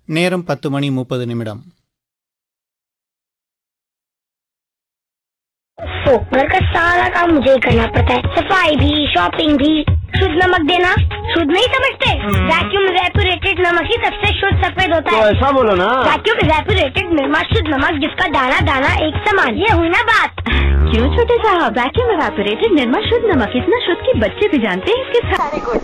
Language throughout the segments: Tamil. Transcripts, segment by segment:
நேரம் பத்து மணி முப்பது நிமிடம் ओ, घर का सारा काम मुझे ही करना पड़ता है सफाई भी शॉपिंग भी शुद्ध नमक देना शुद्ध नहीं समझते वैक्यूम रेपुरेटेड नमक ही सबसे शुद्ध सफेद होता तो है ऐसा बोलो ना वैक्यूम रेपुरेटेड निर्मा शुद्ध नमक जिसका दाना दाना एक समान ये हुई ना बात क्यों छोटे साहब वैक्यूम एवापोरेटेड निर्मा शुद्ध नमक इतना शुद्ध कि बच्चे भी जानते हैं इसके सारे गुण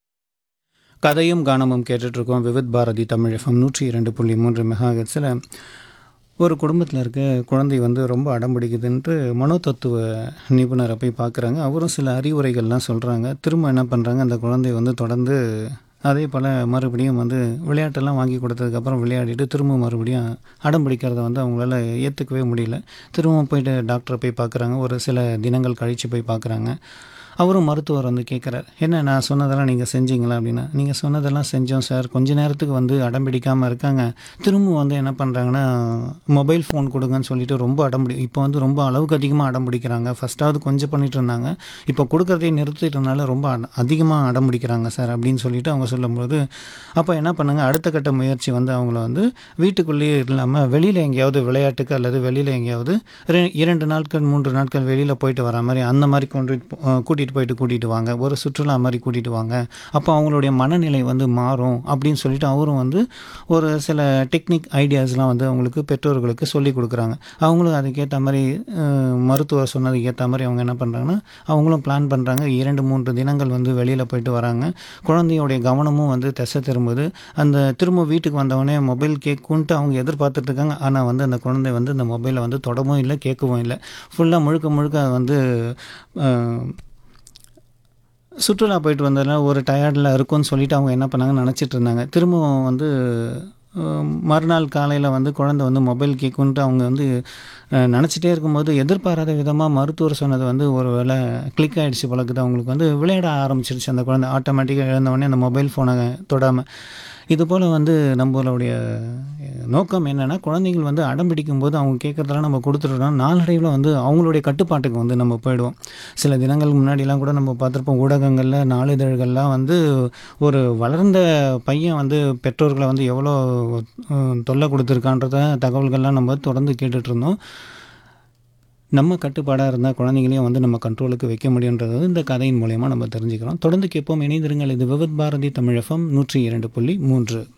கதையும் கானமும் கேட்டுட்டு இருக்கோம் விவித் பாரதி தமிழ் எஃப்எம் நூற்றி இரண்டு புள்ளி மூன்று மெகாஹெட்ஸில் ஒரு குடும்பத்தில் இருக்க குழந்தை வந்து ரொம்ப அடம் பிடிக்குதுன்ட்டு மனோதத்துவ நிபுணரை போய் பார்க்குறாங்க அவரும் சில அறிவுரைகள்லாம் சொல்கிறாங்க திரும்ப என்ன பண்ணுறாங்க அந்த குழந்தை வந்து தொடர்ந்து அதே போல் மறுபடியும் வந்து விளையாட்டெல்லாம் வாங்கி கொடுத்ததுக்கப்புறம் விளையாடிட்டு திரும்ப மறுபடியும் அடம் பிடிக்கிறத வந்து அவங்களால ஏற்றுக்கவே முடியல திரும்பவும் போயிட்டு டாக்டரை போய் பார்க்குறாங்க ஒரு சில தினங்கள் கழித்து போய் பார்க்குறாங்க அவரும் மருத்துவர் வந்து கேட்குறார் என்ன நான் சொன்னதெல்லாம் நீங்கள் செஞ்சீங்களா அப்படின்னா நீங்கள் சொன்னதெல்லாம் செஞ்சோம் சார் கொஞ்ச நேரத்துக்கு வந்து அடம் பிடிக்காமல் இருக்காங்க திரும்ப வந்து என்ன பண்ணுறாங்கன்னா மொபைல் ஃபோன் கொடுங்கன்னு சொல்லிட்டு ரொம்ப அடம் பிடி இப்போ வந்து ரொம்ப அளவுக்கு அதிகமாக அடம் பிடிக்கிறாங்க ஃபஸ்ட்டாவது கொஞ்சம் பண்ணிட்டு இருந்தாங்க இப்போ கொடுக்கறதை நிறுத்திட்டனால ரொம்ப அட- அதிகமாக அடம் பிடிக்கிறாங்க சார் அப்படின்னு சொல்லிட்டு அவங்க சொல்லும்போது அப்போ என்ன பண்ணுங்க அடுத்த கட்ட முயற்சி வந்து அவங்கள வந்து வீட்டுக்குள்ளேயே இல்லாமல் வெளியில் எங்கேயாவது விளையாட்டுக்கு அல்லது வெளியில் எங்கேயாவது ரெ- இரண்டு நாட்கள் மூன்று நாட்கள் வெளியில் போயிட்டு வர மாதிரி அந்த மாதிரி கொண்டு கூட்டிகிட்டு போயிட்டு கூட்டிகிட்டு வாங்க ஒரு சுற்றுலா மாதிரி கூட்டிகிட்டு வாங்க அப்போ அவங்களுடைய மனநிலை வந்து மாறும் அப்படின்னு சொல்லிட்டு அவரும் வந்து ஒரு சில டெக்னிக் ஐடியாஸ்லாம் வந்து அவங்களுக்கு பெற்றோர்களுக்கு சொல்லி கொடுக்குறாங்க அவங்களும் அதுக்கேற்ற மாதிரி அஹ், மருத்துவர் சொன்னதுக்கு ஏற்ற மாதிரி அவங்க என்ன பண்ணுறாங்கன்னா அவங்களும் பிளான் பண்ணுறாங்க இரண்டு மூன்று தினங்கள் வந்து வெளியில் போயிட்டு வராங்க குழந்தையோடைய கவனமும் வந்து திசை திரும்புது அந்த திரும்ப வீட்டுக்கு வந்தவொடனே மொபைல் கேட்குன்ட்டு அவங்க எதிர்பார்த்துட்டு இருக்காங்க ஆனால் வந்து அந்த குழந்தை வந்து அந்த மொபைலை வந்து தொடவும் இல்லை கேட்கவும் இல்லை ஃபுல்லாக முழுக்க முழுக்க அது வந்து அஹ், சுற்றுலா போயிட்டு வந்ததுனால ஒரு டயர்டில் இருக்கும்னு சொல்லிட்டு அவங்க என்ன பண்ணாங்கன்னு நினச்சிட்டு இருந்தாங்க திரும்பவும் வந்து அஹ், மறுநாள் காலையில் வந்து குழந்தை வந்து மொபைல் கேட்குன்ட்டு அவங்க வந்து அஹ், நினச்சிட்டே இருக்கும்போது எதிர்பாராத விதமாக மருத்துவர் சொன்னது வந்து ஒரு வேளை கிளிக் ஆகிடுச்சு பழக்குது அவங்களுக்கு வந்து விளையாட ஆரம்பிச்சிருச்சு அந்த குழந்தை ஆட்டோமேட்டிக்காக எழுந்தவொடனே அந்த மொபைல் ஃபோனை தொடாமல் இது போல் வந்து நம்மளுடைய அஹ், நோக்கம் என்னென்னா குழந்தைகள் வந்து அடம் பிடிக்கும்போது அவங்க கேட்குறதெல்லாம் நம்ம கொடுத்துட்டோம்னா நாளடைவில் வந்து அவங்களுடைய கட்டுப்பாட்டுக்கு வந்து நம்ம போயிடுவோம் சில தினங்கள் முன்னாடிலாம் கூட நம்ம பார்த்துருப்போம் ஊடகங்களில் நாளிதழ்கள்லாம் வந்து ஒரு வளர்ந்த பையன் வந்து பெற்றோர்களை வந்து எவ்வளோ அஹ், தொல்லை கொடுத்துருக்கான்றத தகவல்கள்லாம் நம்ம தொடர்ந்து கேட்டுட்டு இருந்தோம் நம்ம கட்டுப்பாடாக இருந்தால் குழந்தைங்களையும் வந்து நம்ம கண்ட்ரோலுக்கு வைக்க முடியுன்றது வந்து இந்த கதையின் மூலயமா நம்ம தெரிஞ்சுக்கிறோம் தொடர்ந்து கேட்போம் இணைந்திருங்கள் இது விவித் பாரதி தமிழகம் நூற்றி இரண்டு புள்ளி மூன்று